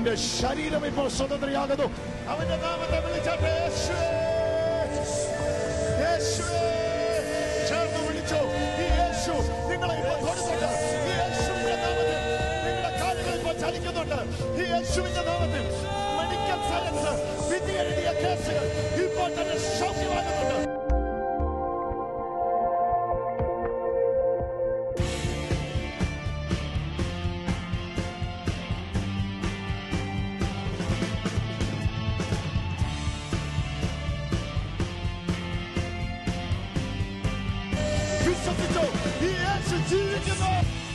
നിന്റെ ശരീരം ഇപ്പോൾ സ്വതന്ത്രയാകുന്നു അവന്റെ നാമത്തെ വിളിച്ചാട്ടെ യേശുവേ. യേശുവേ. ചേർന്ന് വിളിച്ചോ ഈ യേശു നിങ്ങളെ ഇപ്പോൾ തൊടുന്നുണ്ട് ഈ യേശുവിന്റെ നാമത്തിൽ നിങ്ങളുടെ കാലുകൾ ഇപ്പോൾ ചലിക്കുന്നുണ്ട് ഈ യേശുവിന്റെ നാമത്തിൽ മെഡിക്കൽ സയൻസ് വിധി എഴുതിയ കേസുകൾ ഇപ്പോൾ തന്നെ സൗഖ്യമാകുന്നുണ്ട് വിശ്വസിച്ചോ ഈ യേശു ജീവിക്കുന്നു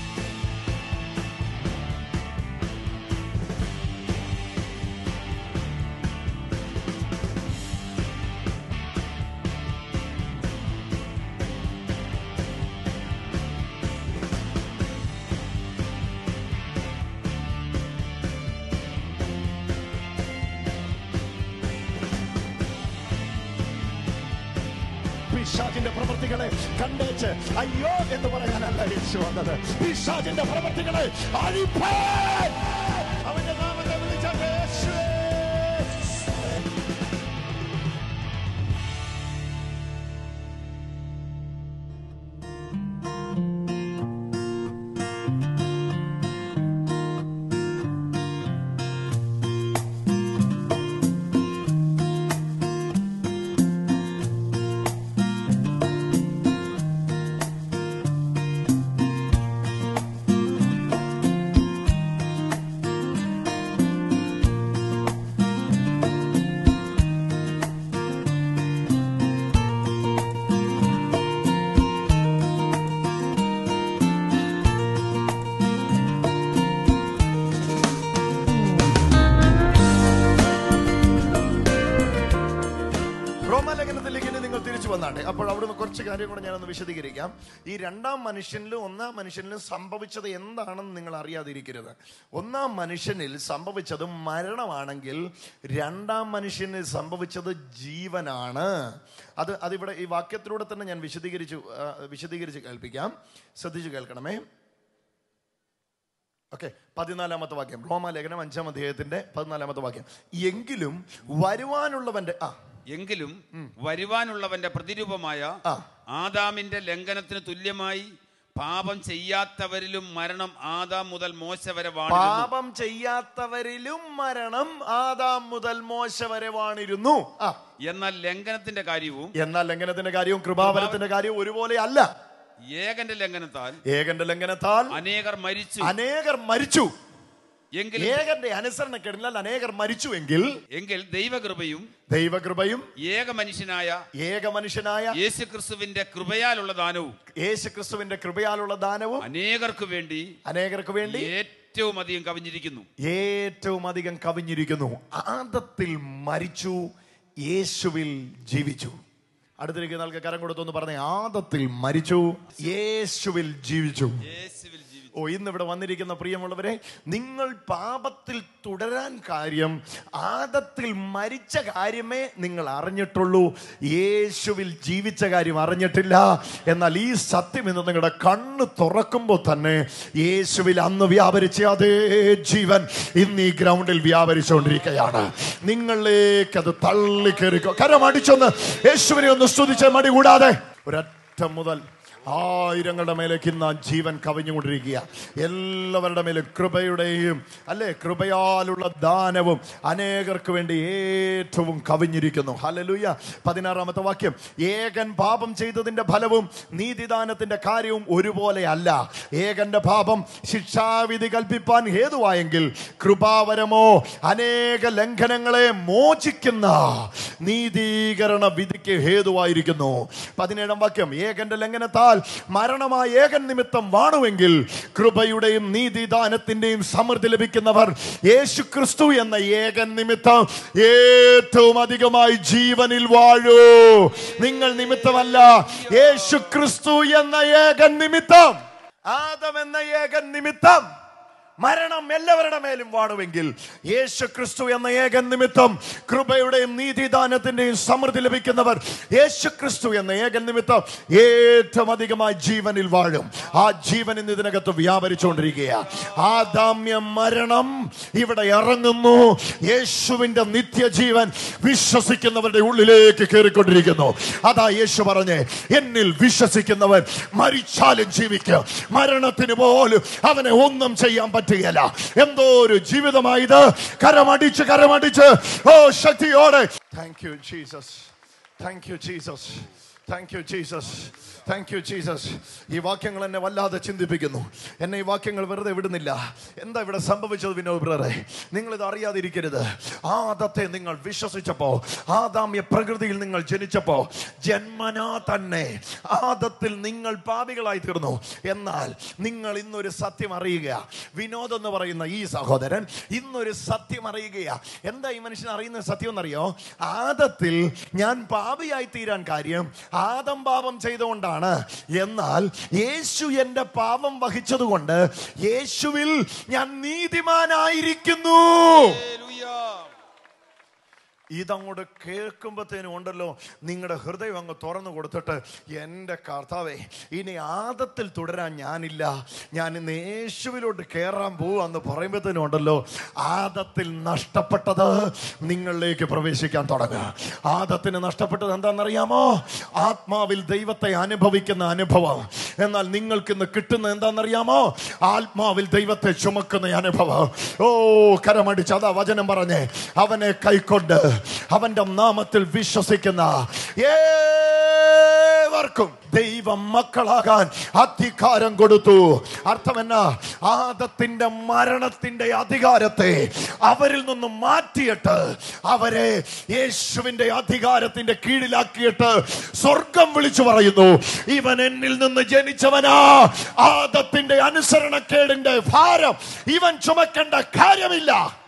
പിശാചിന്റെ പ്രവൃത്തികളെ കണ്ടേച്ച് അയ്യോ എന്ന് പറയാനല്ല യേശു വന്നത് പിശാചിന്റെ പ്രവൃത്തികളെ അഴിപ്പാൻ അവന്റെ നാമത്തെ വിളിച്ചാട്ടെ യേശുവേ. റോമാലേഖനത്തിലേക്ക് ഇനി നിങ്ങൾ തിരിച്ചു വന്നാട്ടെ അപ്പോൾ അവിടുന്ന് കുറച്ച് കാര്യം കൂടെ ഞാനൊന്ന് വിശദീകരിക്കാം ഈ രണ്ടാം മനുഷ്യനിലും ഒന്നാം മനുഷ്യനിലും സംഭവിച്ചത് എന്താണെന്ന് നിങ്ങൾ അറിയാതിരിക്കരുത് ഒന്നാം മനുഷ്യനിൽ സംഭവിച്ചത് മരണമാണെങ്കിൽ രണ്ടാം മനുഷ്യനിൽ സംഭവിച്ചത് ജീവനാണ് അത് അതിവിടെ ഈ വാക്യത്തിലൂടെ തന്നെ ഞാൻ വിശദീകരിച്ചു ആ, വിശദീകരിച്ച് കേൾപ്പിക്കാം ശ്രദ്ധിച്ചു കേൾക്കണമേ ഓക്കെ പതിനാലാമത്തെ വാക്യം റോമാലേഖനം അഞ്ചാം അധ്യായത്തിന്റെ പതിനാലാമത്തെ വാക്യം എങ്കിലും വരുവാനുള്ളവന്റെ ആ എങ്കിലും വരുവാനുള്ളവന്റെ പ്രതിരൂപമായ ആ. ആദാമിന്റെ ലംഘനത്തിന് തുല്യമായി പാപം ചെയ്യാത്തവരിലും മരണം ആദാം മുതൽ മോശ വരെ വാണിരുന്നു പാപം ചെയ്യാത്തവരിലും മരണം ആദാം മുതൽ മോശ വരെ വാണിരുന്നു ആ എന്നാൽ ലംഘനത്തിന്റെ കാര്യവും എന്നാൽ ലംഘനത്തിന്റെ കാര്യവും കൃപാവരത്തിന്റെ കാര്യവും ഒരുപോലെ അല്ല ഏകന്റെ ലംഘനത്താൽ ഏകന്റെ ലംഘനത്താൽ അനേകർ മരിച്ചു അനേകർ മരിച്ചു എങ്കിൽ ഏകന്റെ അനുസരണക്കെടിനാൽ അനേകർ മരിച്ചു എങ്കിൽ എങ്കിൽ ദൈവകൃപയും ദൈവകൃപയും ഏക മനുഷ്യനായ ഏക മനുഷ്യനായ യേശുക്രിസ്തുവിന്റെ കൃപയാലുള്ള ദാനവും യേശു ക്രിസ്തുവിന്റെ കൃപയാലുള്ള ദാനവും അനേകർക്ക് വേണ്ടി അനേകർക്ക് വേണ്ടി ഏറ്റവും അധികം കവിഞ്ഞിരിക്കുന്നു ഏറ്റവും അധികം കവിഞ്ഞിരിക്കുന്നു ആദത്തിൽ മരിച്ചു യേശുവിൽ ജീവിച്ചു അടുത്തിരിക്കുന്ന ആൾക്ക് കരം കൊടുത്തൊന്ന് പറഞ്ഞേ ആദത്തിൽ മരിച്ചു യേശുവിൽ ജീവിച്ചു യേശുവിൽ ജീവിച്ചു ഓ ഇന്ന് ഇവിടെ വന്നിരിക്കുന്ന പ്രിയമുള്ളവരെ നിങ്ങൾ പാപത്തിൽ തുടരാൻ കാര്യം ആദത്തിൽ മരിച്ച കാര്യമേ നിങ്ങൾ അറിഞ്ഞിട്ടുള്ളൂ യേശുവിൽ ജീവിച്ച കാര്യം അറിഞ്ഞിട്ടില്ല എന്നാൽ ഈ സത്യം ഇന്ന് നിങ്ങളുടെ കണ്ണ് തുറക്കുമ്പോൾ തന്നെ യേശുവിൽ അന്ന് വ്യാപരിച്ച അതേ ജീവൻ ഇന്ന് ഈ ഗ്രൗണ്ടിൽ വ്യാപരിച്ചുകൊണ്ടിരിക്കുകയാണ് നിങ്ങളിലേക്ക് അത് തള്ളിക്കേറിക്കോ കരമടിച്ചൊന്ന് യേശുവിനെ ഒന്ന് സ്തുതിച്ച മടി കൂടാതെ ഒരൊറ്റ മുതൽ ആയിരങ്ങളുടെ മേലേക്ക് ഇന്ന് ആ ജീവൻ കവിഞ്ഞുകൊണ്ടിരിക്കുക എല്ലാവരുടെ മേലും കൃപയുടെയും അല്ലേ കൃപയാലുള്ള ദാനവും അനേകർക്ക് വേണ്ടി ഏറ്റവും കവിഞ്ഞിരിക്കുന്നു ഹലലുയ പതിനാറാമത്തെ വാക്യം ഏകൻ പാപം ചെയ്തതിന്റെ ഫലവും നീതിദാനത്തിന്റെ കാര്യവും ഒരുപോലെ അല്ല ഏകന്റെ പാപം ശിക്ഷാവിധി കൽപ്പിപ്പാൻ ഹേതുവായെങ്കിൽ കൃപാവരമോ അനേക ലംഘനങ്ങളെ മോചിക്കുന്ന നീതീകരണ വിധിക്ക് ഹേതുവായിരിക്കുന്നു പതിനേഴാം വാക്യം ഏകന്റെ ലംഘനത്താൽ മരണമായ ഏകൻ നിമിത്തം വാണുവെങ്കിൽ കൃപയുടെയും നീതിദാനത്തിന്റെയും സമൃദ്ധി ലഭിക്കുന്നവർ യേശു ക്രിസ്തു എന്ന ഏകൻ നിമിത്തം ഏറ്റവും അധികമായി ജീവനിൽ വാഴൂ നിങ്ങൾ നിമിത്തമല്ല യേശു ക്രിസ്തു എന്ന ഏകൻ നിമിത്തം ആദം എന്ന ഏകൻ നിമിത്തം മരണം എല്ലാവരുടെ മേലും വാടുമെങ്കിൽ യേശു ക്രിസ്തു എന്ന ഏകൻ നിമിത്തം കൃപയുടെയും നീതിദാനത്തിന്റെയും സമൃദ്ധി ലഭിക്കുന്നവർ യേശു ക്രിസ്തു എന്ന ഏകൻ നിമിത്തം ഏറ്റവും അധികമായി ജീവനിൽ വാഴും ആ ജീവൻ ഇന്ന് ഇതിനകത്ത് വ്യാപരിച്ചുകൊണ്ടിരിക്കുകയാണ് ആദാമ്യ മരണം ഇവിടെ ഇറങ്ങുന്നു യേശുവിന്റെ നിത്യജീവൻ വിശ്വസിക്കുന്നവരുടെ ഉള്ളിലേക്ക് കയറിക്കൊണ്ടിരിക്കുന്നു അതാ യേശു പറഞ്ഞേ എന്നിൽ വിശ്വസിക്കുന്നവൻ മരിച്ചാലും ജീവിക്കും മരണത്തിന് പോലും അവനെ ഒന്നും ചെയ്യാൻ പറ്റുകയില്ല എന്തോ ഒരു ജീവിതമായത് കരമടിച്ച് കരമടിച്ച് ഓ ശക്തിയോടെ thank you Jesus thank you Jesus thank you Jesus thank you Jesus ഈ വാക്യങ്ങൾ എന്നെ വല്ലാതെ ചിന്തിപ്പിക്കുന്നു എന്നെ ഈ വാക്യങ്ങൾ വെറുതെ വിടുന്നില്ല എന്താ ഇവിടെ സംഭവിച്ചത് വിനോദ് ബ്രദറെ നിങ്ങൾ ഇത് അറിയാതിരിക്കരുത് ആദത്തെ നിങ്ങൾ വിശ്വസിച്ചപ്പോ ആദാമ്യ പ്രകൃതിയിൽ നിങ്ങൾ ജനിച്ചപ്പോ ജന്മനാ തന്നെ ആദത്തിൽ നിങ്ങൾ പാപികളായി തീർന്നു എന്നാൽ നിങ്ങൾ ഇന്നൊരു സത്യം അറിയുക വിനോദ് എന്ന് പറയുന്ന ഈ സഹോദരൻ ഇന്നൊരു സത്യം അറിയുകയാ എന്താ ഈ മനുഷ്യൻ അറിയുന്ന സത്യം എന്നറിയോ ആദത്തിൽ ഞാൻ പാപിയായി തീരാൻ കാര്യം ആദം പാപം ചെയ്തുകൊണ്ടാണ് എന്നാൽ യേശു എന്റെ പാപം വഹിച്ചതുകൊണ്ട് യേശുവിൽ ഞാൻ നീതിമാനായിരിക്കുന്നു ഹല്ലേലൂയ. ഇതങ്ങോട്ട് കേൾക്കുമ്പോഴത്തേനും ഉണ്ടല്ലോ നിങ്ങളുടെ ഹൃദയം അങ്ങ് തുറന്നു കൊടുത്തിട്ട് എൻ്റെ കർത്താവേ ഇനി ആദത്തിൽ തുടരാൻ ഞാനില്ല ഞാൻ ഇന്ന് യേശുവിലോട്ട് കയറാൻ പോവാന്ന് പറയുമ്പോഴത്തേനും ഉണ്ടല്ലോ ആദത്തിൽ നഷ്ടപ്പെട്ടത് നിങ്ങളിലേക്ക് പ്രവേശിക്കാൻ തുടങ്ങുക ആദത്തിന് നഷ്ടപ്പെട്ടത് എന്താണെന്നറിയാമോ ആത്മാവിൽ ദൈവത്തെ അനുഭവിക്കുന്ന അനുഭവം എന്നാൽ നിങ്ങൾക്ക് ഇന്ന് കിട്ടുന്നത് എന്താണെന്നറിയാമോ ആത്മാവിൽ ദൈവത്തെ ചുമക്കുന്ന അനുഭവം ഓ കരമടിച്ച് അതാ വചനം പറഞ്ഞേ അവനെ കൈക്കൊണ്ട് അവന്റെ നാമത്തിൽ വിശ്വസിക്കുന്ന ഏവർക്കും ദൈവം മക്കളാകാൻ അധികാരം കൊടുത്തു അർത്ഥം എന്നാ ആദത്തിന്റെ മരണത്തിന്റെ അധികാരത്തെ അവരിൽ നിന്നും മാറ്റിയിട്ട് അവരെ യേശുവിന്റെ അധികാരത്തിന്റെ കീഴിലാക്കിയിട്ട് സ്വർഗം വിളിച്ചു പറയുന്നു ഇവൻ എന്നിൽ നിന്ന് ജനിച്ചവനാ ആദത്തിന്റെ അനുസരണക്കേടിന്റെ ഭാരം ഇവൻ ചുമക്കേണ്ട കാര്യമില്ല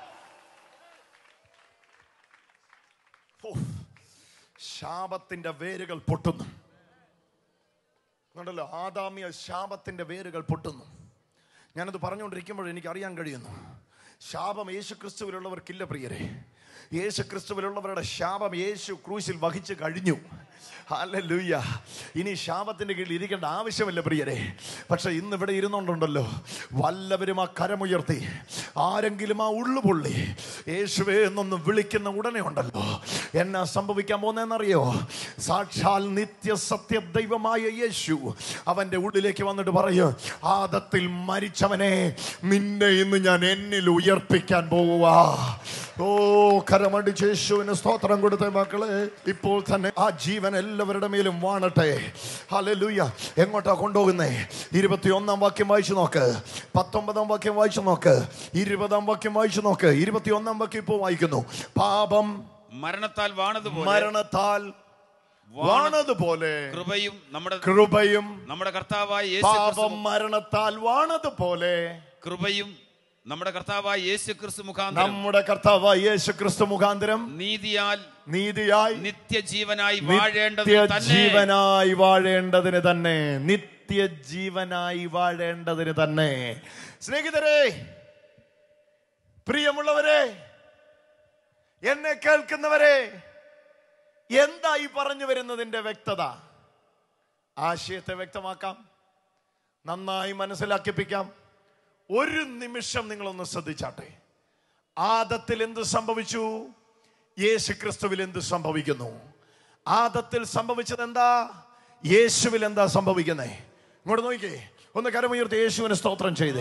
ഓ, ശാപത്തിന്റെ വേരുകൾ പൊട്ടുന്നു കണ്ടല്ലോ ആദാമ്യ ശാപത്തിന്റെ വേരുകൾ പൊട്ടുന്നു ഞാനത് പറഞ്ഞുകൊണ്ടിരിക്കുമ്പോൾ എനിക്ക് അറിയാൻ കഴിയുന്നു ശാപം യേശു ക്രിസ്തുവിലുള്ളവർക്കില്ല പ്രിയരെ യേശു ക്രിസ്തുവിലുള്ളവരുടെ ശാപം യേശു ക്രൂശിൽ വഹിച്ചു കഴിഞ്ഞു ഹല്ലേലൂയ ഇനി ശാപത്തിന്റെ കീഴിൽ ഇരിക്കേണ്ട ആവശ്യമില്ല പ്രിയരെ പക്ഷെ ഇന്ന് ഇവിടെ ഇരുന്നുകൊണ്ടുണ്ടല്ലോ വല്ലവരും ആ കരമുയർത്തി ആരെങ്കിലും ആ ഉള്ളുപൊള്ളി യേശുവേ എന്നൊന്ന് വിളിക്കുന്ന ഉടനെ ഉണ്ടല്ലോ എന്നാ സംഭവിക്കാൻ പോകുന്നതെന്നറിയോ സാക്ഷാൽ നിത്യസത്യ ദൈവമായ യേശു അവന്റെ ഉള്ളിലേക്ക് വന്നിട്ട് പറയും ആദത്തിൽ മരിച്ചവനെ നിന്നെ ഇന്ന് ഞാൻ എന്നിൽ ഉയർപ്പിക്കാൻ പോവുക ഓ കരമടിച്ച് യേശുവിന് സ്തോത്രം കൊടുത്ത മക്കളെ ഇപ്പോൾ തന്നെ ആ ജീവൻ എല്ലാവരുടെ മേലും വാണട്ടെ ഹല്ലേലൂയ എങ്ങോട്ടാ കൊണ്ടുപോകുന്നേ ഇരുപത്തി ഒന്നാം വാക്യം വായിച്ചു നോക്ക് പത്തൊമ്പതാം വാക്യം വായിച്ചു നോക്ക് ഇരുപതാം വാക്യം വായിച്ചു നോക്ക് ഇരുപത്തി ഒന്നാം വാക്യം ഇപ്പോൾ വായിക്കുന്നു പാപം മരണത്താൽ വാണതുപോലെ മരണത്താൽ വാണതുപോലെ കൃപയും നമ്മുടെ കൃപയും നമ്മുടെ കർത്താവായ യേശു പാപം ക്രിസ്തു മരണത്താൽ വാണതുപോലെ കൃപയും നമ്മുടെ കർത്താവായ യേശു ക്രിസ്തു മുഖാന്തരം നമ്മുടെ കർത്താവ് യേശു ക്രിസ്തു മുഖാന്തരം നീതിയാൽ നീതിയായി നിത്യജീവനായി വാഴേണ്ടത് തന്നെ നിത്യജീവനായി വാഴേണ്ടതിന് തന്നെ നിത്യജീവനായി വാഴേണ്ടതിന് തന്നെ സ്നേഹിതരെ പ്രിയമുള്ളവരെ എന്നെ കേൾക്കുന്നവരെ എന്താ ഈ പറഞ്ഞു വരുന്നതിന്റെ വ്യക്തത ആശയത്തെ വ്യക്തമാക്കാം നന്നായി മനസ്സിലാക്കിപ്പിക്കാം ഒരു നിമിഷം നിങ്ങളൊന്ന് ശ്രദ്ധിച്ചാട്ടെ ആദത്തിൽ എന്ത് സംഭവിച്ചു യേശു ക്രിസ്തുവിൽ എന്ത് സംഭവിക്കുന്നു ആദത്തിൽ സംഭവിച്ചത് എന്താ യേശുവിൽ എന്താ സംഭവിക്കുന്നേ ഇങ്ങോട്ട് നോക്കിക്കേ ഒന്ന് കരമുയർത്തി യേശുവിന് സ്തോത്രം ചെയ്തേ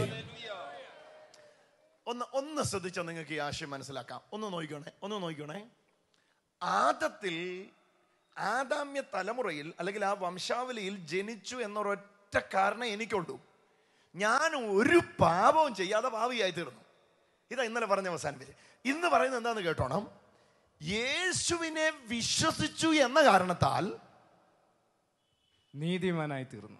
ഒന്ന് ഒന്ന് ശ്രദ്ധിച്ചാൽ നിങ്ങൾക്ക് ഈ ആശയം മനസ്സിലാക്കാം ഒന്ന് നോക്കിക്കോണേ ഒന്ന് നോക്കിക്കോണേ ആദത്തിൽ ആദാമ്യ തലമുറയിൽ അല്ലെങ്കിൽ ആ വംശാവലിയിൽ ജനിച്ചു എന്നൊരൊറ്റ കാരണം എനിക്കുള്ളൂ ഞാൻ ഒരു പാപവും ചെയ്യാതെ പാവിയായി തീർന്നു ഇതാ ഇന്നലെ പറഞ്ഞ അവസാനിപ്പിച്ച് ഇന്ന് പറയുന്നത് എന്താന്ന് കേട്ടോണം യേശുവിനെ വിശ്വസിച്ചു എന്ന കാരണത്താൽ നീതിമാനായി തീർന്നു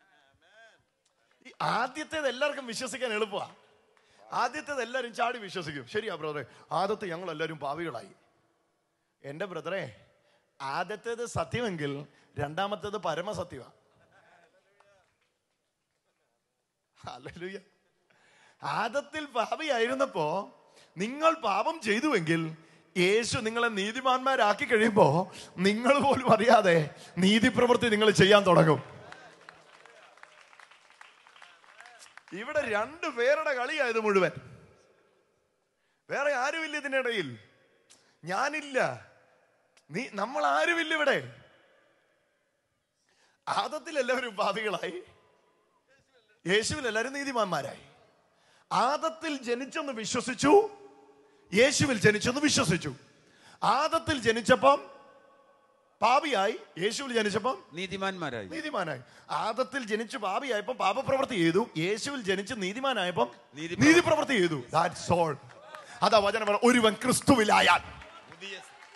ഈ ആദ്യത്തേത് എല്ലാവർക്കും വിശ്വസിക്കാൻ എളുപ്പമാണ് ആദ്യത്തേത് എല്ലാവരും ചാടി വിശ്വസിക്കും ശരിയാ ബ്രദറെ ആദ്യത്തെ ഞങ്ങൾ എല്ലാവരും പാവികളായി എൻ്റെ ബ്രദറെ ആദ്യത്തേത് സത്യമെങ്കിൽ രണ്ടാമത്തേത് പരമസത്യമാണ് ഹല്ലേലൂയ ആദത്തിൽ പാപിയായിരുന്നപ്പോ നിങ്ങൾ പാപം ചെയ്തുവെങ്കിൽ യേശു നിങ്ങളെ നീതിമാന്മാരാക്കി കഴിയുമ്പോ നിങ്ങൾ പോലും അറിയാതെ നീതി പ്രവൃത്തി നിങ്ങൾ ചെയ്യാൻ തുടങ്ങും ഇവിടെ രണ്ടു പേരുടെ കളിയായത് മുഴുവൻ വേറെ ആരുമില്ല ഇതിനിടയിൽ ഞാനില്ല നീ നമ്മൾ ആരുമില്ല ഇവിടെ ആദത്തിൽ എല്ലാവരും പാപികളായി യേശുവിൽ എല്ലാവരും നീതിമാന്മാരായി ആദത്തിൽ ജനിച്ചെന്ന് വിശ്വസിച്ചു യേശുവിൽ ജനിച്ചെന്ന് വിശ്വസിച്ചു ആദത്തിൽ ജനിച്ചപ്പം പാപിയായി യേശുവിൽ ജനിച്ചപ്പം നീതിമാന്മാരായി നീതിമാനായി ആദത്തിൽ ജനിച്ച് പാപിയായപ്പം പാപപ്രവൃത്തി ചെയ്തു യേശുവിൽ ജനിച്ച് നീതിമാനായപ്പം നീതി നീതിപ്രവൃത്തി ചെയ്തു ദാറ്റ്സ് ഓൾ അതാ വചനം പറ ഒരുവൻ ക്രിസ്തുവിലായാൽ പുതിയ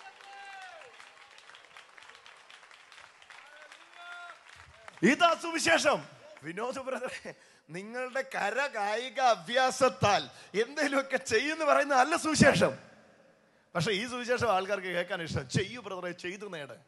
ഇതാ സുവിശേഷം വിനോദ ബ്രദറെ നിങ്ങളുടെ കര കായിക അഭ്യാസത്താൽ എന്തെങ്കിലുമൊക്കെ ചെയ്യുന്ന പറയുന്ന അല്ല സുവിശേഷം പക്ഷെ ഈ സുവിശേഷം ആൾക്കാർക്ക് കേൾക്കാൻ ഇഷ്ടം ചെയ്യൂ ബ്രദറെ ചെയ്തു നേട്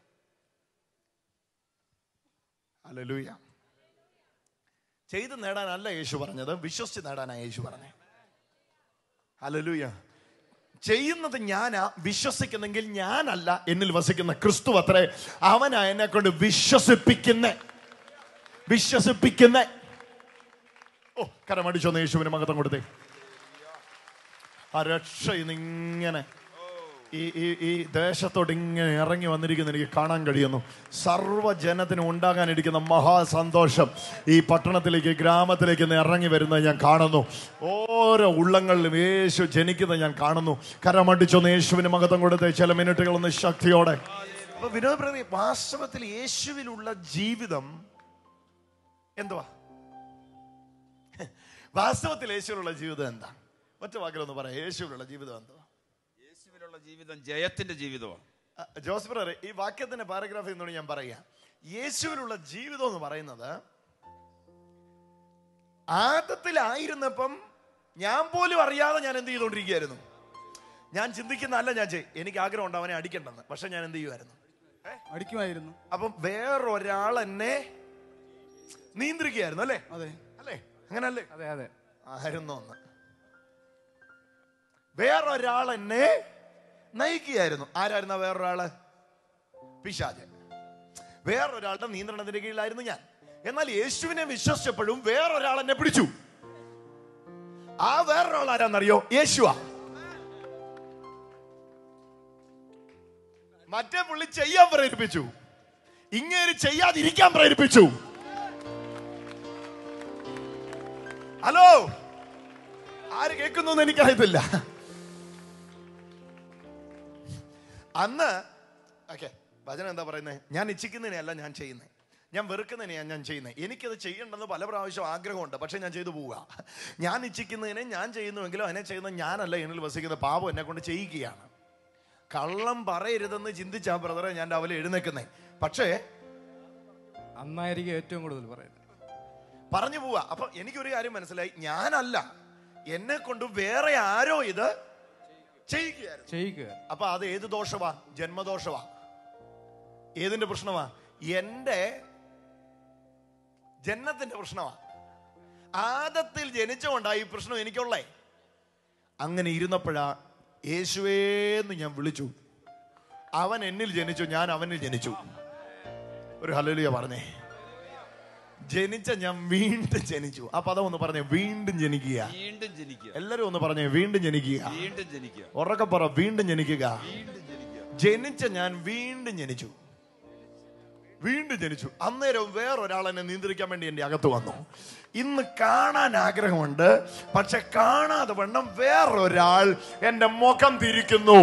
അല്ലൂയ ചെയ്തു നേടാനല്ല യേശു പറഞ്ഞത് വിശ്വസിച്ച് നേടാനാണ് യേശു പറഞ്ഞത് അല്ലൂയ ചെയ്യുന്നത് ഞാനാ വിശ്വസിക്കുന്നെങ്കിൽ ഞാനല്ല എന്നിൽ വസിക്കുന്ന ക്രിസ്തു അത്രേ അവനാ എന്നെ കൊണ്ട് വിശ്വസിപ്പിക്കുന്ന വിശ്വസിപ്പിക്കുന്ന ഓ കരമടിച്ചൊന്ന് യേശുവിന് മകത്തം കൊടുത്തേ ആ രക്ഷ ഇന്നിങ്ങനെ ഈ ഈ ഈ ദേശത്തോട്ട് ഇങ്ങനെ ഇറങ്ങി വന്നിരിക്കുന്ന എനിക്ക് കാണാൻ കഴിയുന്നു സർവ്വജനത്തിനും ഉണ്ടാകാനിരിക്കുന്ന മഹാസന്തോഷം ഈ പട്ടണത്തിലേക്ക് ഗ്രാമത്തിലേക്ക് ഇന്ന് ഇറങ്ങി വരുന്നത് ഞാൻ കാണുന്നു ഓരോ ഉള്ളങ്ങളിലും യേശു ജനിക്കുന്നത് ഞാൻ കാണുന്നു കരമടിച്ചൊന്ന് യേശുവിന് മകത്തം കൊടുത്ത് ചില മിനിറ്റുകളൊന്ന് ശക്തിയോടെ അപ്പൊ വിനോദ പ്രതി വാസ്തവത്തിൽ യേശുവിലുള്ള ജീവിതം എന്തുവാ വാസ്തവത്തിൽ യേശുവിലുള്ള ജീവിതം എന്താ ഒറ്റ വാക്കിലൊന്ന് പറയാം യേശുവിലുള്ള ജീവിതം എന്തുവാ യേശുവിലുള്ള ജീവിതം ജയത്തിന്റെ ജീവിതമാണ് ആ, ജോസ് ബ്രദർ ഈ വാക്യത്തിന്റെ പാരഗ്രാഫ് എന്നോട് ഞാൻ പറയാം യേശുവിലുള്ള ജീവിതം എന്ന് പറയുന്നത് ആദത്തിലായിരുന്നപ്പം ഞാൻ പോലും അറിയാതെ ഞാൻ എന്ത് ചെയ്തുകൊണ്ടിരിക്കുകയായിരുന്നു ഞാൻ ചിന്തിക്കുന്നതല്ല ഞാൻ ചെയ് എനിക്ക് ആഗ്രഹം ഉണ്ട് അവനെ അടിക്കണ്ടെന്ന് പക്ഷെ ഞാൻ എന്ത് ചെയ്യുമായിരുന്നു അടിക്കുമായിരുന്നു അപ്പം വേറൊരാൾ എന്നെ നിയന്ത്രിക്കുകയായിരുന്നു അല്ലേ അതെ അല്ലേ അങ്ങനല്ലേ അതെ അതെ ആയിരുന്നു ഒന്ന് വേറൊരാൾ എന്നെ നയിക്കുകയായിരുന്നു ആരായിരുന്നു ആ വേറൊരാള് പിശാചൻ വേറൊരാളുടെ നിയന്ത്രണത്തിന്റെ കീഴിലായിരുന്നു ഞാൻ എന്നാൽ യേശുവിനെ വിശ്വസിച്ചപ്പോഴും വേറൊരാൾ എന്നെ പിടിച്ചു ആ വേറൊരാൾ ആരാന്നറിയോ യേശുവാ മറ്റേ പുള്ളി ചെയ്യാൻ പ്രേരിപ്പിച്ചു ഇങ്ങനെ ചെയ്യാതിരിക്കാൻ പ്രേരിപ്പിച്ചു ഹലോ ആര് കേൾക്കുന്നു എന്ന് എനിക്കറിയത്തില്ല അന്ന് ഓക്കെ ഭജന എന്താ പറയുന്നത് ഞാൻ ഇച്ഛിക്കുന്നതിനെയല്ല ഞാൻ ചെയ്യുന്നത് ഞാൻ വെറുക്കുന്നതിനെയാണ് ഞാൻ ചെയ്യുന്നത് എനിക്കത് ചെയ്യണ്ടെന്ന് പല പ്രാവശ്യം ആഗ്രഹമുണ്ട് പക്ഷെ ഞാൻ ചെയ്തു പോവുക ഞാൻ ഇച്ഛിക്കുന്നതിനെ ഞാൻ ചെയ്യുന്നുവെങ്കിലും അതിനെ ചെയ്യുന്ന ഞാനല്ല എന്നിൽ വസിക്കുന്ന പാപം എന്നെ കൊണ്ട് ചെയ്യിക്കുകയാണ് കള്ളം പറയരുതെന്ന് ചിന്തിച്ചാ ബ്രദറെ ഞാൻ രാവിലെ എഴുന്നേക്കുന്നേ പക്ഷേ അന്നായിരിക്കും ഏറ്റവും കൂടുതൽ പറയുന്നത് പറഞ്ഞു പോവാ അപ്പൊ എനിക്കൊരു കാര്യം മനസ്സിലായി ഞാനല്ല എന്നെ കൊണ്ട് വേറെ ആരോ ഇത് ചെയ്യുകയായിരുന്നു ചെയ്യിക്കുക അപ്പൊ അത് ഏത് ദോഷമാ ജന്മദോഷമാ ഏതിന്റെ പ്രശ്നമാ എന്റെ ജന്മത്തിന്റെ പ്രശ്നമാ ആദത്തിൽ ജനിച്ചുകൊണ്ടാ ഈ പ്രശ്നം എനിക്കുള്ളേ അങ്ങനെ ഇരുന്നപ്പോഴാ യേശുവേന്ന് ഞാൻ വിളിച്ചു അവൻ എന്നിൽ ജനിച്ചു ഞാൻ അവനിൽ ജനിച്ചു ഒരു ഹലലിയ പറഞ്ഞേ ജനിച്ച ഞാൻ വീണ്ടും ജനിച്ചു ആ പദം ഒന്ന് പറഞ്ഞേ വീണ്ടും ജനിക്കുക വീണ്ടും ജനിക്കുക എല്ലാരും ഒന്ന് പറഞ്ഞേ വീണ്ടും ജനിക്കുക വീണ്ടും ജനിക്കുക ഉറക്കെ പറ വീണ്ടും ജനിക്കുക വീണ്ടും ജനിക്കുക ജനിച്ച ഞാൻ വീണ്ടും ജനിച്ചു വീണ്ടും ജനിച്ചു അന്നേരം വേറൊരാൾ എന്നെ നിയന്ത്രിക്കാൻ വേണ്ടി എന്റെ അകത്ത് വന്നു ഇന്ന് കാണാൻ ആഗ്രഹമുണ്ട് പക്ഷെ കാണാതെ വണ്ണം വേറൊരാൾ എന്റെ മുഖം തിരിക്കുന്നു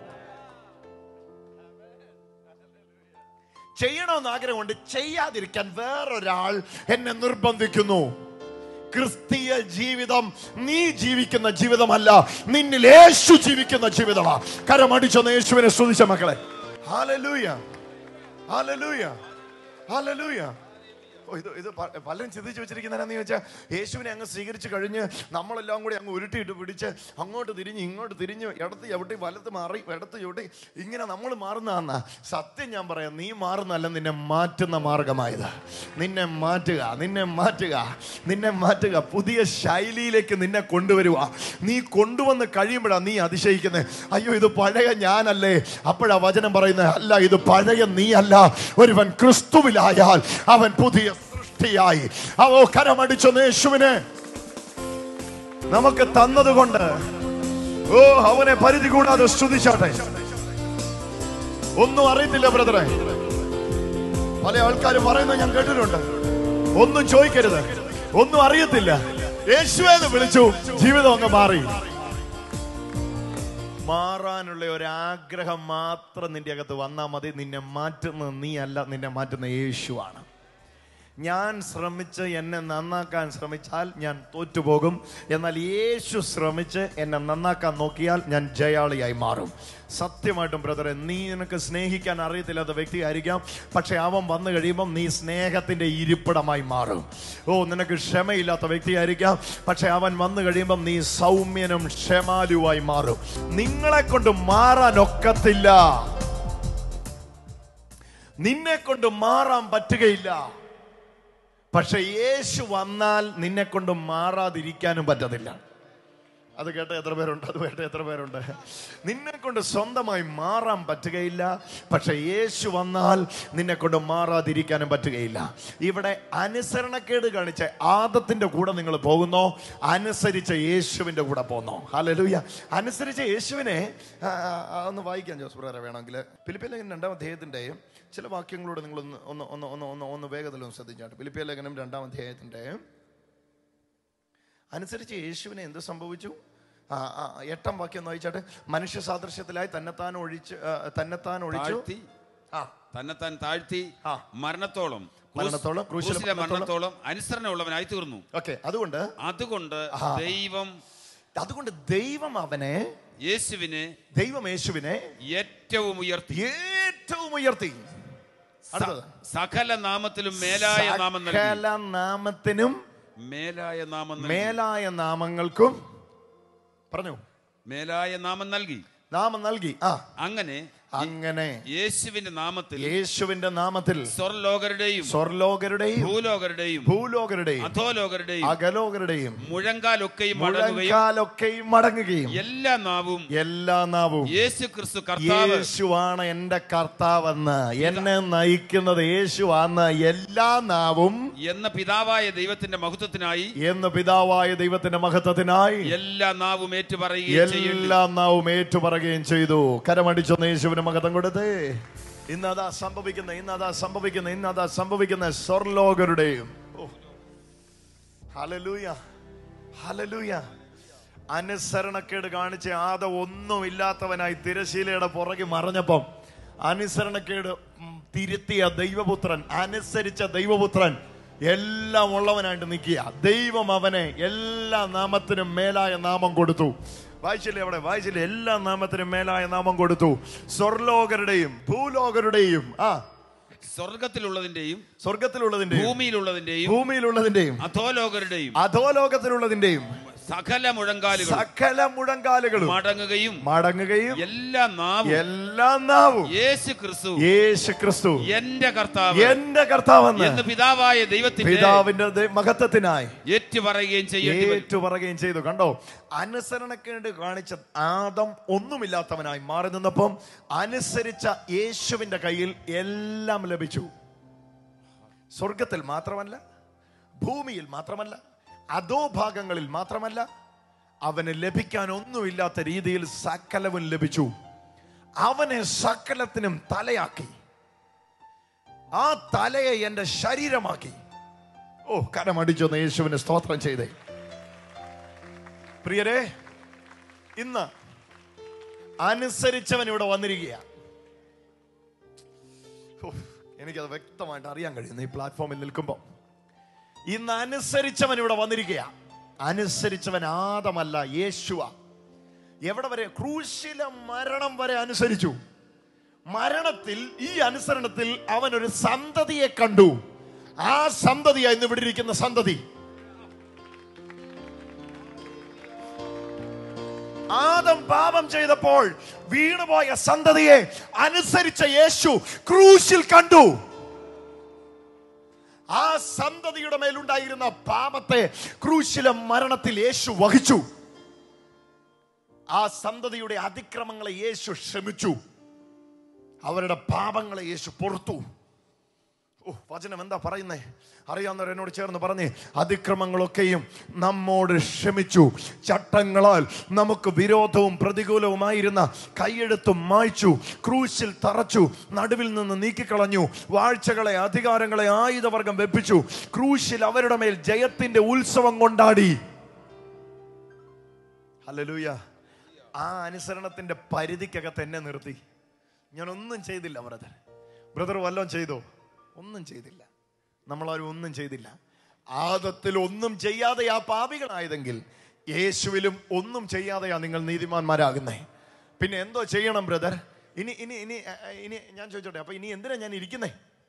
ചെയ്യണമെന്ന് ആഗ്രഹമുണ്ട് ചെയ്യാതിരിക്കാൻ വേറൊരാൾ എന്നെ നിർബന്ധിക്കുന്നു ക്രിസ്തീയ ജീവിതം നീ ജീവിക്കുന്ന ജീവിതമല്ല നിന്നിൽ യേശു ജീവിക്കുന്ന ജീവിതമാ കരമടിച്ചൊന്ന് യേശുവിനെ സ്തുതിച്ച മക്കളെ ഹാലലൂയ ഹാലലൂയ ഹാലലൂയ ഓ, ഇത് ഇത് പ- പലരും ചിന്തിച്ചു വെച്ചിരിക്കുന്നതെന്ന് ചോദിച്ചാൽ യേശുവിനെ അങ്ങ് സ്വീകരിച്ചു കഴിഞ്ഞ് നമ്മളെല്ലാം കൂടി അങ്ങ് ഉരുട്ടിയിട്ട് പിടിച്ച് അങ്ങോട്ട് തിരിഞ്ഞ് ഇങ്ങോട്ട് തിരിഞ്ഞ് ഇടത്ത് ചവിട്ടി വലത്ത് മാറി ഇടത്ത് ചവിട്ടി ഇങ്ങനെ നമ്മൾ മാറുന്നതാന്ന സത്യം ഞാൻ പറയാം നീ മാറുന്നല്ല നിന്നെ മാറ്റുന്ന മാർഗമായത് നിന്നെ മാറ്റുക നിന്നെ മാറ്റുക നിന്നെ മാറ്റുക പുതിയ ശൈലിയിലേക്ക് നിന്നെ കൊണ്ടുവരുക നീ കൊണ്ടുവന്ന് കഴിയുമ്പോഴാണ് നീ അതിശയിക്കുന്നത് അയ്യോ ഇത് പഴയ ഞാനല്ലേ അപ്പോഴാ വചനം പറയുന്നത് അല്ല ഇത് പഴയ നീ അല്ല ഒരുവൻ ക്രിസ്തുവിലായാൽ അവൻ പുതിയ സൃഷ്ടിയായി അവോ കരമടിച്ചു യേശുവിനെ നമുക്ക് തന്നതുകൊണ്ട് ഓ അവനെ പരിധി കൂടാതെ സ്തുതിച്ചാട്ടെ ഒന്നും അറിയത്തില്ല ബ്രദറെ പല ആൾക്കാരും പറയുന്നത് ഞാൻ കേട്ടിട്ടുണ്ട് ഒന്നും ചോദിക്കരുത് ഒന്നും അറിയത്തില്ല യേശുവെന്ന് വിളിച്ചു ജീവിതം അങ്ങ് മാറി മാറാനുള്ള ഒരു ആഗ്രഹം മാത്രം നിന്റെ അകത്ത് വന്നാൽ മതി നിന്നെ മാറ്റുന്നത് നീ അല്ല നിന്നെ മാറ്റുന്ന യേശുവാണ് ഞാൻ ശ്രമിച്ച് എന്നെ നന്നാക്കാൻ ശ്രമിച്ചാൽ ഞാൻ തോറ്റുപോകും എന്നാൽ യേശു ശ്രമിച്ച് എന്നെ നന്നാക്കാൻ നോക്കിയാൽ ഞാൻ ജയാളിയായി മാറും സത്യമായിട്ടും ബ്രദറെ നീ നിനക്ക് സ്നേഹിക്കാൻ അറിയത്തില്ലാത്ത വ്യക്തിയായിരിക്കാം പക്ഷെ അവൻ വന്നു കഴിയുമ്പം നീ സ്നേഹത്തിന്റെ ഇരിപ്പിടമായി മാറും ഓ നിനക്ക് ക്ഷമയില്ലാത്ത വ്യക്തിയായിരിക്കാം പക്ഷെ അവൻ വന്നു കഴിയുമ്പം നീ സൗമ്യനും ക്ഷമാലുവായി മാറും നിങ്ങളെ കൊണ്ട് മാറാൻ ഒക്കത്തില്ല നിന്നെ കൊണ്ട് മാറാൻ പറ്റുകയില്ല പക്ഷെ യേശു വന്നാൽ നിന്നെ കൊണ്ട് മാറാതിരിക്കാനും പറ്റത്തില്ല അത് കേട്ട എത്ര പേരുണ്ട് അത് കേട്ട എത്ര പേരുണ്ട് നിന്നെ കൊണ്ട് സ്വന്തമായി മാറാൻ പറ്റുകയില്ല പക്ഷെ യേശു വന്നാൽ നിന്നെ കൊണ്ട് മാറാതിരിക്കാനും പറ്റുകയില്ല ഇവിടെ അനുസരണക്കേട് കാണിച്ച ആദത്തിന്റെ കൂടെ നിങ്ങൾ പോകുന്നോ അനുസരിച്ച യേശുവിന്റെ കൂടെ പോന്നോ ഹല്ലേലൂയ അനുസരിച്ച യേശുവിനെ ആ, ആ, ആ, ഒന്ന് വായിക്കാം ജോസ് ബ്രദറെ വേണമെങ്കിൽ ഫിലിപ്പിയ ലേഖനം രണ്ടാം അധ്യായത്തിന്റെ ചില വാക്യങ്ങളോട് നിങ്ങൾ ഒന്ന് ഒന്ന് ഒന്ന് ഒന്ന് ഒന്ന് ഒന്ന് വേഗത്തിൽ ഒന്ന് ശ്രദ്ധിച്ചാട്ട് ഫിലിപ്പിയ ലേഖനം രണ്ടാം അധ്യായത്തിന്റെ അനുസരിച്ച് യേശുവിനെ എന്ത് സംഭവിച്ചു ആ, ആ, എട്ടാം വാക്യം ഒന്ന് വായിച്ചാട്ടെ മനുഷ്യ സാദൃശ്യത്തിലായി തന്നെത്താൻ ഒഴിച്ച് ആ, തന്നെത്താൻ ഒഴിച്ചു താഴ്ത്തി ആ തന്നെത്താൻ താഴ്ത്തി ആ. മരണത്തോളം മരണത്തോളം, ക്രൂശിലെ ക്രൂശിലെ മരണത്തോളം. മരണത്തോളം അനുസരണമുള്ളവനായി തീർന്നു ഓക്കെ അതുകൊണ്ട് അതുകൊണ്ട് ആ. ദൈവം അതുകൊണ്ട് ദൈവം അവനെ യേശുവിനെ ദൈവം യേശുവിനെ ഏറ്റവും ഉയർത്തി ഏറ്റവും ഉയർത്തി അടുത്തത് സകല നാമത്തിലും മേലായ നാമം നൽകി സകല നാമത്തിനും മേലായ നാമം നൽകി മേലായ നാമങ്ങൾക്കും പറഞ്ഞു മേലായ നാമം നൽകി നാമം നൽകി ആ അങ്ങനെ അങ്ങനെ യേശുവിന്റെ നാമത്തിൽ യേശുവിന്റെ നാമത്തിൽ സ്വർലോകരുടെയും സ്വർലോകരുടെയും ഭൂലോകരുടെയും ഭൂലോകരുടെയും അധോലോകരുടെയും അകലോകരുടെയും മുഴങ്കാലൊക്കെയും മടങ്ങുകയും മുഴങ്കാലൊക്കെയും മടങ്ങുകയും എല്ലാ നാവും എല്ലാ നാവും യേശു ക്രിസ്തു കർത്താവ് യേശുവാണ് എന്റെ കർത്താവെന്ന് എന്നെ നയിക്കുന്നത് യേശുവാന്ന് എല്ലാ നാവും എന്ന പിതാവായ ദൈവത്തിന്റെ മഹത്വത്തിനായി എന്ന് പിതാവായ ദൈവത്തിന്റെ മഹത്വത്തിനായി എല്ലാ നാവും ഏറ്റുപറയുകയും ചെയ്യേണ്ടി എല്ലാ നാവും ഏറ്റുപറയുകയും ചെയ്തു കരമടിച്ചൊന്ന് യേശുവിന് മഹത്വം കൊടുത്തേ ഇന്ന് അതാ സംഭവിക്കുന്ന ഇന്ന് അതാ സംഭവിക്കുന്ന ഇന്ന് അതാ സംഭവിക്കുന്ന സ്വർലോകരുടെയും ഓ. ഹല്ലേലൂയ ഹല്ലേലൂയ അനുസരണക്കേട് കാണിച്ച് ആദ ഒന്നുമില്ലാത്തവനായി തിരശീലയുടെ പുറകെ മറഞ്ഞപ്പം അനുസരണക്കേട് ഉം, തിരുത്തിയ ദൈവപുത്രൻ അനുസരിച്ച ദൈവപുത്രൻ എല്ലാം ഉള്ളവനായിട്ട് നിൽക്കുക ദൈവം അവനെ എല്ലാ നാമത്തിനും മേലായ നാമം കൊടുത്തു വായിച്ചില്ലേ അവിടെ വായിച്ചില്ലേ എല്ലാ നാമത്തിനും മേലായ നാമം കൊടുത്തു സ്വർലോകരുടെയും ഭൂലോകരുടെയും ആ സ്വർഗത്തിലുള്ളതിന്റെയും സ്വർഗത്തിലുള്ളതിന്റെയും ഭൂമിയിലുള്ളതിന്റെയും ഭൂമിയിലുള്ളതിന്റെയും അധോലോകരുടെയും അധോലോകത്തിലുള്ളതിന്റെയും സകല മുഴങ്കാലുകൾ സകല മുഴങ്കാലുകളും മടങ്ങുകയും മടങ്ങുകയും എല്ലാ നാവും എല്ലാ നാവും യേശു ക്രിസ്തു യേശു ക്രിസ്തു എന്റെ കർത്താവ് എന്റെ കർത്താവെന്ന് എന്ന് പിതാവായ ദൈവത്തിന്റെ പിതാവിന്റെ ദൈ- മഹത്വത്തിനായി ഏറ്റുപറയുകയും ചെയ്യേണ്ടി വരും. ഏറ്റുപറയുകയും ചെയ്തു കണ്ടോ അനുസരണക്കേട് കാണിച്ച ആദം ഒന്നുമില്ലാത്തവനായി മാറി നിന്നപ്പം അനുസരിച്ച യേശുവിന്റെ കയ്യിൽ എല്ലാം ലഭിച്ചു സ്വർഗത്തിൽ മാത്രമല്ല ഭൂമിയിൽ മാത്രമല്ല അധോഭാഗങ്ങളിൽ മാത്രമല്ല അവന് ലഭിക്കാൻ ഒന്നുമില്ലാത്ത രീതിയിൽ സകലവും ലഭിച്ചു അവനെ സകലത്തിനും തലയാക്കി ആ തലയെ എന്റെ ശരീരമാക്കി ഓ കരമടിച്ചൊന്ന് യേശുവിന് സ്തോത്രം ചെയ്തേ പ്രിയരെ ഇന്ന് അനുസരിച്ചവൻ ഇവിടെ വന്നിരിക്കുക എനിക്കത് വ്യക്തമായിട്ട് അറിയാൻ കഴിയുന്നു ഈ പ്ലാറ്റ്ഫോമിൽ നിൽക്കുമ്പോൾ ഇന്ന് അനുസരിച്ചവൻ ഇവിടെ വന്നിരിക്കുക അനുസരിച്ചവൻ ആദമല്ല യേശുവ എവിടെ വരെ ക്രൂശില മരണം വരെ അനുസരിച്ചു മരണത്തിൽ ഈ അനുസരണത്തിൽ അവൻ ഒരു സന്തതിയെ കണ്ടു ആ സന്തതിയാ ഇന്ന് ഇവിടെ ഇരിക്കുന്ന സന്തതി ആദം പാപം ചെയ്തപ്പോൾ വീണുപോയ സന്തതിയെ അനുസരിച്ച യേശു ക്രൂശിൽ കണ്ടു ആ സന്തതിയുടെ മേലുണ്ടായിരുന്ന പാപത്തെ ക്രൂശിലെ മരണത്തിൽ യേശു വഹിച്ചു ആ സന്തതിയുടെ അതിക്രമങ്ങളെ യേശു ക്ഷമിച്ചു അവരുടെ പാപങ്ങളെ യേശു പൊറുത്തു ഓ വചനം എന്താ പറയുന്നേ അറിയാവുന്നവർ എന്നോട് ചേർന്ന് പറഞ്ഞേ അതിക്രമങ്ങളൊക്കെയും നമ്മോട് ക്ഷമിച്ചു ചട്ടങ്ങളാൽ നമുക്ക് വിരോധവും പ്രതികൂലവുമായിരുന്ന കൈയെടുത്തും മായ്ച്ചു ക്രൂശിൽ തറച്ചു നടുവിൽ നിന്ന് നീക്കിക്കളഞ്ഞു വാഴ്ചകളെ അധികാരങ്ങളെ ആയുധവർഗം വെപ്പിച്ചു ക്രൂശിൽ അവരുടെ മേൽ ജയത്തിന്റെ ഉത്സവം കൊണ്ടാടി ഹല്ലേലൂയ ആ അനുസരണത്തിന്റെ പരിധിക്കകത്ത് എന്നെ നിർത്തി ഞാൻ ഒന്നും ചെയ്തില്ല ബ്രദർ ബ്രദർ വല്ലതും ചെയ്തോ ഒന്നും ചെയ്തില്ല നമ്മളാരും ഒന്നും ചെയ്തില്ല ആദത്തിൽ ഒന്നും ചെയ്യാതെ ആ പാപികളായതെങ്കിൽ യേശുവിലും ഒന്നും ചെയ്യാതെയാ നിങ്ങൾ നീതിമാന്മാരാകുന്നേ പിന്നെ എന്തോ ചെയ്യണം ബ്രദർ ഇനി ഇനി ഇനി അ, അ, ഇനി ഞാൻ ചോദിച്ചോട്ടെ അപ്പൊ ഇനി എന്തിനാ ഞാൻ ഇരിക്കുന്നേ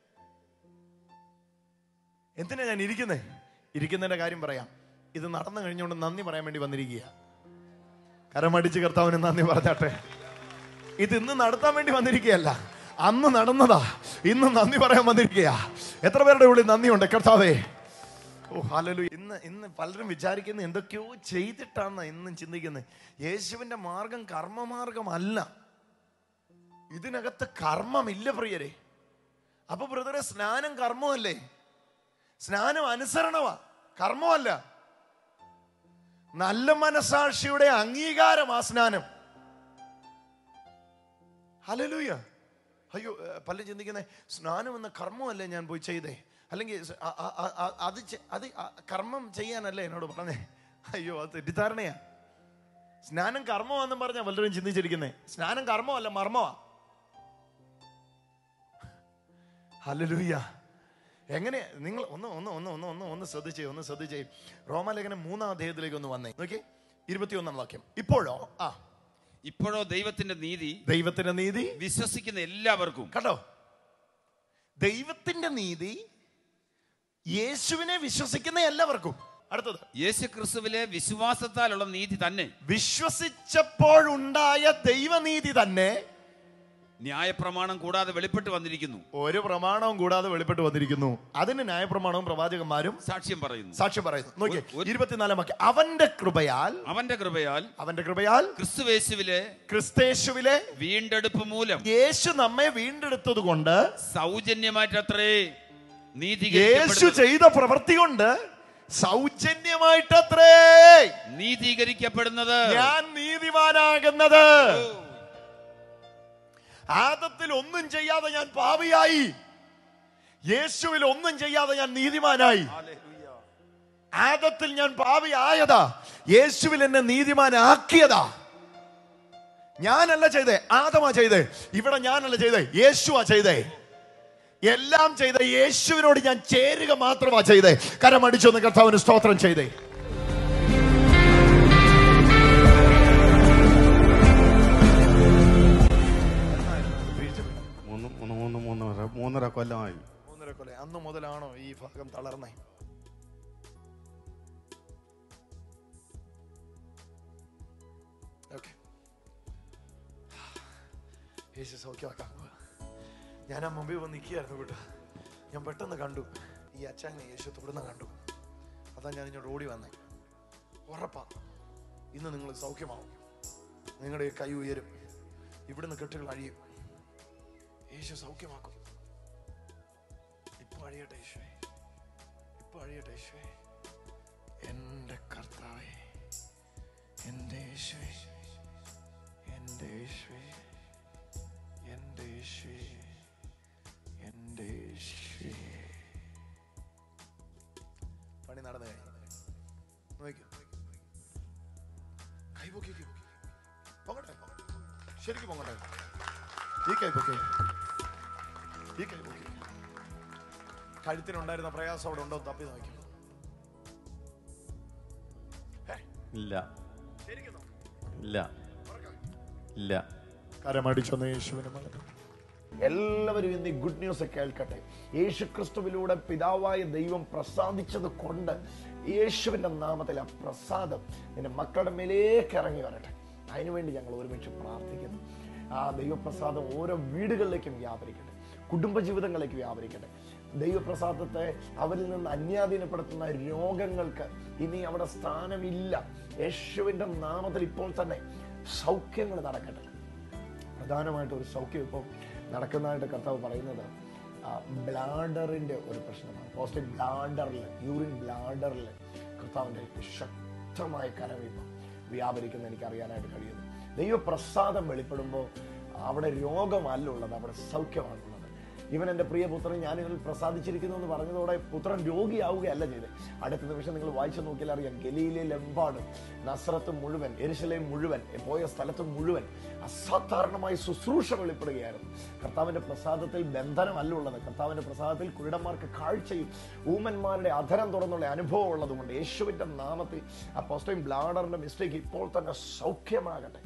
എന്തിനാ ഞാൻ ഇരിക്കുന്നേ ഇരിക്കുന്നതിന്റെ കാര്യം പറയാം ഇത് നടന്നു കഴിഞ്ഞുകൊണ്ട് നന്ദി പറയാൻ വേണ്ടി വന്നിരിക്കുക കരമടിച്ച് കർത്താവിന് നന്ദി പറഞ്ഞാട്ടെ ഇത് ഇന്ന് നടത്താൻ വേണ്ടി വന്നിരിക്കുകയല്ല അന്ന് നടന്നതാ ഇന്ന് നന്ദി പറയാൻ വന്നിരിക്കുക എത്ര പേരുടെ ഉള്ളിൽ നന്ദിയുണ്ട് കർത്താവേ ഓ ഹലലു ഇന്ന് ഇന്ന് പലരും വിചാരിക്കുന്ന എന്തൊക്കെയോ ചെയ്തിട്ടാണ് ഇന്നും ചിന്തിക്കുന്നത് യേശുവിന്റെ മാർഗം കർമ്മമാർഗമല്ല ഇതിനകത്ത് കർമ്മമില്ല പ്രിയരെ അപ്പൊ ബ്രദറെ സ്നാനം കർമ്മമല്ലേ സ്നാനം അനുസരണമാ കർമ്മമല്ല നല്ല മനസാക്ഷിയുടെ അംഗീകാരം ആ സ്നാനം ഹലലൂയ അയ്യോ ഏ, പലരും ചിന്തിക്കുന്നേ സ്നാനം എന്ന കർമ്മമല്ലേ ഞാൻ പോയി ചെയ്തേ അല്ലെങ്കിൽ സ്- ആ- ആ- ആ- ആ- അത് ചെ- അത് ആ കർമ്മം ചെയ്യാനല്ലേ എന്നോട് പറഞ്ഞേ അയ്യോ അത് തെറ്റിദ്ധാരണയാ സ്നാനം കർമ്മമാണെന്നും പറഞ്ഞാ പലരും ചിന്തിച്ചിരിക്കുന്നേ സ്നാനം കർമ്മമല്ല മർമ്മമാ ഹലലൂയ എങ്ങനെ നിങ്ങൾ ഒന്ന് ഒന്ന് ഒന്ന് ഒന്ന് ഒന്ന് ഒന്ന് ശ്രദ്ധിച്ചേ ഒന്ന് ശ്രദ്ധിച്ചേ റോമാലേഖനം മൂന്നാം അധ്യായത്തിലേക്ക് ഒന്ന് വന്നേ നോക്കി ഇരുപത്തിയൊന്നാം വാക്യം ഇപ്പോഴോ ആ ഇപ്പോഴോ ദൈവത്തിന്റെ നീതി ദൈവത്തിന്റെ നീതി വിശ്വസിക്കുന്ന എല്ലാവർക്കും കണ്ടോ ദൈവത്തിന്റെ നീതി യേശുവിനെ വിശ്വസിക്കുന്ന എല്ലാവർക്കും അടുത്തത് യേശു ക്രിസ്തുവിലെ വിശ്വാസത്താലുള്ള നീതി തന്നെ വിശ്വസിച്ചപ്പോഴുണ്ടായ ദൈവനീതി തന്നെ ന്യായപ്രമാണം കൂടാതെ വെളിപ്പെട്ട് വന്നിരിക്കുന്നു ഒരു പ്രമാണവും കൂടാതെ വെളിപ്പെട്ട് വന്നിരിക്കുന്നു അതിന് ന്യായപ്രമാണവും പ്രവാചകന്മാരും സാക്ഷ്യം പറയുന്നു സാക്ഷ്യം പറയുന്നു നോക്കിയേ ഒരു- ഇരുപത്തിനാലാം വാക്യം അവന്റെ കൃപയാൽ അവന്റെ കൃപയാൽ അവന്റെ കൃപയാൽ ക്രിസ്തുവേശുവിലെ ക്രിസ്തേശുവിലെ വീണ്ടെടുപ്പ് മൂലം യേശു നമ്മെ വീണ്ടെടുത്തത് കൊണ്ട് സൗജന്യമായിട്ടത്രേ യേശു നീതീകരിക്കപ്പെടുന്നത് ചെയ്ത പ്രവൃത്തി കൊണ്ട് സൗജന്യമായിട്ടത്രേ നീതീകരിക്കപ്പെടുന്നത് ഞാൻ നീതിമാനാകുന്നത് ആദത്തിൽ ഒന്നും ചെയ്യാതെ ഞാൻ പാപിയായി യേശുവിൽ ഒന്നും ചെയ്യാതെ ഞാൻ നീതിമാനായി ആദത്തിൽ ഞാൻ പാപിയായതാ യേശുവിൽ എന്നെ നീതിമാനാക്കിയതാ ഞാനല്ല ചെയ്തേ ആദമാ ചെയ്തേ ഇവിടെ ഞാനല്ല ചെയ്തേ യേശുവാ ചെയ്തേ എല്ലാം ചെയ്ത യേശുവിനോട് ഞാൻ ചേരുക മാത്രമാ ചെയ്തേ കരമടിച്ചൊന്ന് കർത്താവിന് സ്തോത്രം ചെയ്തേ മൂന്ന് മൂന്ന് മൂന്ന് മൂന്നര മൂന്നര കൊല്ലമായി മൂന്നര കൊല അന്ന് മുതലാണോ ഈ ഭാഗം തളർന്നേ ഓക്കെ യേശു സൗഖ്യമാക്കാൻ പോവാ. ഞാൻ ആ മുമ്പിൽ വന്ന് നിൽക്കുകയായിരുന്നു കേട്ടോ ഞാൻ പെട്ടെന്ന് കണ്ടു ഈ അച്ചാനെ യേശു തൊടുന്ന കണ്ടു അതാ ഞാൻ ഇങ്ങോട്ട് ഓടി വന്നേ ഉറപ്പാ ഇന്ന് നിങ്ങൾ സൗഖ്യമാവും നിങ്ങളുടെ കൈ ഉയരും ഇവിടുന്ന് കെട്ടുകൾ അഴിയും യേശു സൗഖ്യമാക്കും ഇപ്പൊ അഴിയട്ടെ യേശുവേ ഇപ്പൊ അഴിയട്ടെ യേശുവേ എന്റെ കർത്താവേ എന്റെ യേശുവേ എന്റെ യേശുവേ എന്റെ യേശുവേ എന്റെ യേശുവേ പണി നടന്നു കഴിഞ്ഞു നോക്കൂ കൈ പൊക്കി കൈ പൊക്കി പൊങ്ങട്ടെ ശരിക്കും പൊങ്ങട്ടെ ഈ കൈ പൊക്കി ഈ കൈ പൊക്കി കഴുത്തിനുണ്ടായിരുന്ന പ്രയാസം അവിടെ ഉണ്ടോ എന്ന് തപ്പി നോക്കി ഇല്ല ഇല്ല ഇല്ല കരമടിച്ചൊന്ന് യേശുവിന് മകൻ എല്ലാവരും ഇന്ന് ഈ ഗുഡ് ന്യൂസ് കേൾക്കട്ടെ യേശു ക്രിസ്തുവിലൂടെ പിതാവായ ദൈവം പ്രസാദിച്ചത് കൊണ്ട് യേശുവിന്റെ നാമത്തിൽ ആ പ്രസാദം നിന്റെ മക്കളുടെ മേലേക്ക് ഇറങ്ങി വരട്ടെ അതിനുവേണ്ടി ഞങ്ങൾ ഒരുമിച്ച് പ്രാർത്ഥിക്കുന്നു ആ ദൈവപ്രസാദം ഓരോ വീടുകളിലേക്കും വ്യാപരിക്കട്ടെ കുടുംബജീവിതങ്ങളിലേക്ക് വ്യാപരിക്കട്ടെ ദൈവപ്രസാദത്തെ അവരിൽ നിന്ന് അന്യാധീനപ്പെടുത്തുന്ന രോഗങ്ങൾക്ക് ഇനി അവിടെ സ്ഥാനമില്ല യേശുവിന്റെ നാമത്തിൽ ഇപ്പോൾ തന്നെ സൗഖ്യങ്ങൾ നടക്കട്ടെ പ്രധാനമായിട്ട് ഒരു സൗഖ്യം ഇപ്പോൾ നടക്കുന്നതായിട്ട് കർത്താവ് പറയുന്നത് ബ്ലാഡറിന്റെ ഒരു പ്രശ്നമാണ് പോസ്റ്റ് ബ്ലാഡറിൽ യൂറിൻ ബ്ലാഡറിൽ കർത്താവിന്റെ ശക്തമായ കരം ഇപ്പം വ്യാപരിക്കുന്ന എനിക്ക് അറിയാനായിട്ട് കഴിയുന്നു ദൈവപ്രസാദം വെളിപ്പെടുമ്പോൾ അവിടെ രോഗമല്ല ഉള്ളത് അവിടെ സൗഖ്യമാണുള്ളത് ഇവൻ എൻ്റെ പ്രിയപുത്രൻ ഞാൻ ഇതിൽ പ്രസാദിച്ചിരിക്കുന്നു എന്ന് പറഞ്ഞതോടെ പുത്രൻ രോഗിയാവുകയല്ല ചെയ്ത് അടുത്ത നിമിഷം നിങ്ങൾ വായിച്ചു നോക്കിയാൽ അറിയാം ഗലീലയിലെമ്പാടും നസ്രത്ത് മുഴുവൻ എരിശലയും മുഴുവൻ പോയ സ്ഥലത്ത് മുഴുവൻ അസാധാരണമായി ശുശ്രൂഷ വെളിപ്പെടുകയായിരുന്നു കർത്താവിന്റെ പ്രസാദത്തിൽ ബന്ധനമല്ല ഉള്ളത് കർത്താവിന്റെ പ്രസാദത്തിൽ കുരുടന്മാർക്ക് കാഴ്ചയും ഊമന്മാരുടെ അധരം തുറന്നുള്ള അനുഭവം ഉള്ളതുകൊണ്ട് യേശുവിന്റെ നാമത്തിൽ അപ്പോസ്റ്റൈൻ ബ്ലാഡറിന്റെ മിസ്റ്റേക്ക് ഇപ്പോൾ തന്നെ സൗഖ്യമാകട്ടെ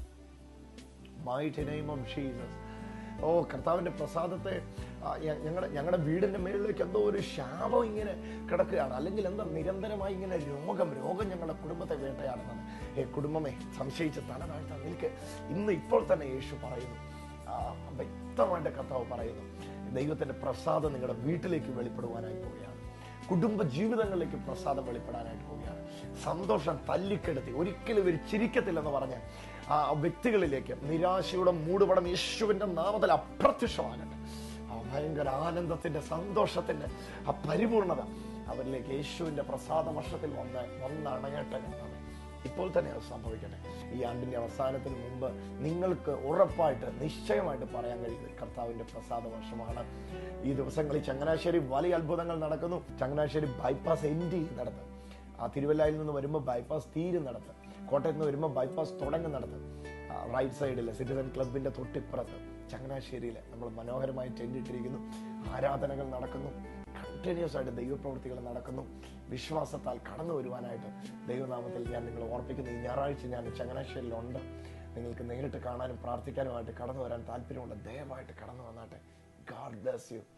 മൈറ്റ് നെയിം ഓഫ് ജീസസ് ഓ കർത്താവിന്റെ പ്രസാദത്തെ ഞങ്ങളുടെ ഞങ്ങളുടെ വീടിന്റെ മേളിലേക്ക് എന്തോ ഒരു ശാപം ഇങ്ങനെ കിടക്കുകയാണ് അല്ലെങ്കിൽ എന്താ നിരന്തരമായി ഇങ്ങനെ രോഗം രോഗം ഞങ്ങളുടെ കുടുംബത്തെ വേട്ടയാടുന്നത് ഏ കുടുംബമേ സംശയിച്ച് തല താഴ്ത്താൻ നിൽക്ക് ഇന്ന് ഇപ്പോൾ തന്നെ യേശു പറയുന്നു ആ, വ്യക്തമായിട്ട് കർത്താവ് പറയുന്നു ദൈവത്തിന്റെ പ്രസാദം നിങ്ങളുടെ വീട്ടിലേക്ക് വെളിപ്പെടുവാനായി പോവുകയാണ് കുടുംബ ജീവിതങ്ങളിലേക്ക് പ്രസാദം വെളിപ്പെടാനായിട്ട് പോവുകയാണ് സന്തോഷം തല്ലിക്കെടുത്തി ഒരിക്കലും ഇവർ ചിരിക്കത്തില്ലെന്ന് പറഞ്ഞ് ആ വ്യക്തികളിലേക്ക് നിരാശയുടെ മൂടുപടം യേശുവിന്റെ നാമത്തിൽ അപ്രത്യക്ഷമാകട്ടെ ആ ഭയങ്കര ആനന്ദത്തിന്റെ സന്തോഷത്തിന്റെ ആ പരിപൂർണത അവരിലേക്ക് യേശുവിന്റെ പ്രസാദ വർഷത്തിൽ വന്ന് വന്നണയട്ടെ കർത്താവേ. ഇപ്പോൾ തന്നെ അത് സംഭവിക്കട്ടെ ഈ ആണ്ടിന്റെ അവസാനത്തിന് മുമ്പ് നിങ്ങൾക്ക് ഉറപ്പായിട്ട് നിശ്ചയമായിട്ട് പറയാൻ കഴിയുന്നത് കർത്താവിന്റെ പ്രസാദ വർഷമാണ് ഈ ദിവസങ്ങളിൽ ചങ്ങനാശ്ശേരി വലിയ അത്ഭുതങ്ങൾ നടക്കുന്നു ചങ്ങനാശ്ശേരി ബൈപ്പാസ് എൻഡ് നടത്തും ആ തിരുവല്ലയിൽ നിന്ന് വരുമ്പോൾ ബൈപ്പാസ് തീരും നടത്തും കോട്ടയത്ത് നിന്ന് വരുമ്പോൾ ബൈപ്പാസ് തുടങ്ങും നടത്തും റൈറ്റ് സൈഡിൽ സിറ്റിസൺ ക്ലബിന്റെ തൊട്ടിപ്പുറത്ത് ചങ്ങനാശ്ശേരിയിൽ നമ്മൾ മനോഹരമായി ടെന്റ് ഇട്ടിരിക്കുന്നു ആരാധനകൾ നടക്കുന്നു കണ്ടിന്യൂസ് ആയിട്ട് ദൈവപ്രവൃത്തികൾ നടക്കുന്നു വിശ്വാസത്താൽ കടന്നു വരുവാനായിട്ട് ദൈവനാമത്തിൽ ഞാൻ നിങ്ങളെ ഓർപ്പിക്കുന്നു ഈ ഞായറാഴ്ച ഞാൻ ചങ്ങനാശ്ശേരിയിലുണ്ട് നിങ്ങൾക്ക് നേരിട്ട് കാണാനും പ്രാർത്ഥിക്കാനുമായിട്ട് കടന്നു വരാൻ താല്പര്യമുള്ള ദയവായിട്ട് കടന്നു വന്നാട്ടെ ഗാഡ് ബ്ലസ് യു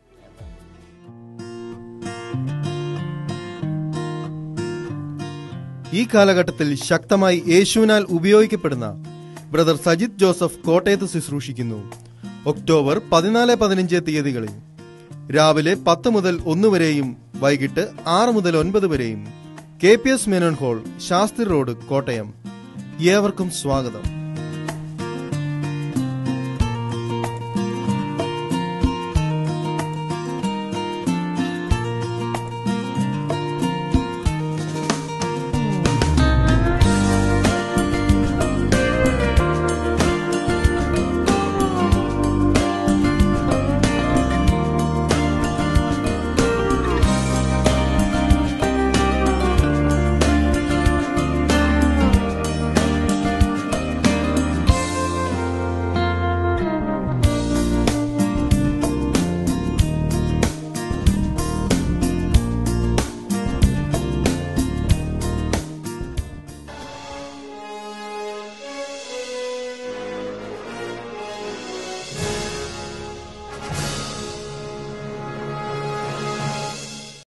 ഈ കാലഘട്ടത്തിൽ ശക്തമായി യേശുവിനാൽ ഉപയോഗിക്കപ്പെടുന്ന ബ്രദർ സജിത് ജോസഫ് കോട്ടയത്ത് ശുശ്രൂഷിക്കുന്നു ഒക്ടോബർ പതിനാല് പതിനഞ്ച് തീയതികളിൽ രാവിലെ പത്ത് മുതൽ ഒന്ന് വരെയും വൈകിട്ട് ആറ് മുതൽ ഒൻപത് വരെയും K P S Menon hall Shastri road Kottayam ഏവർക്കും സ്വാഗതം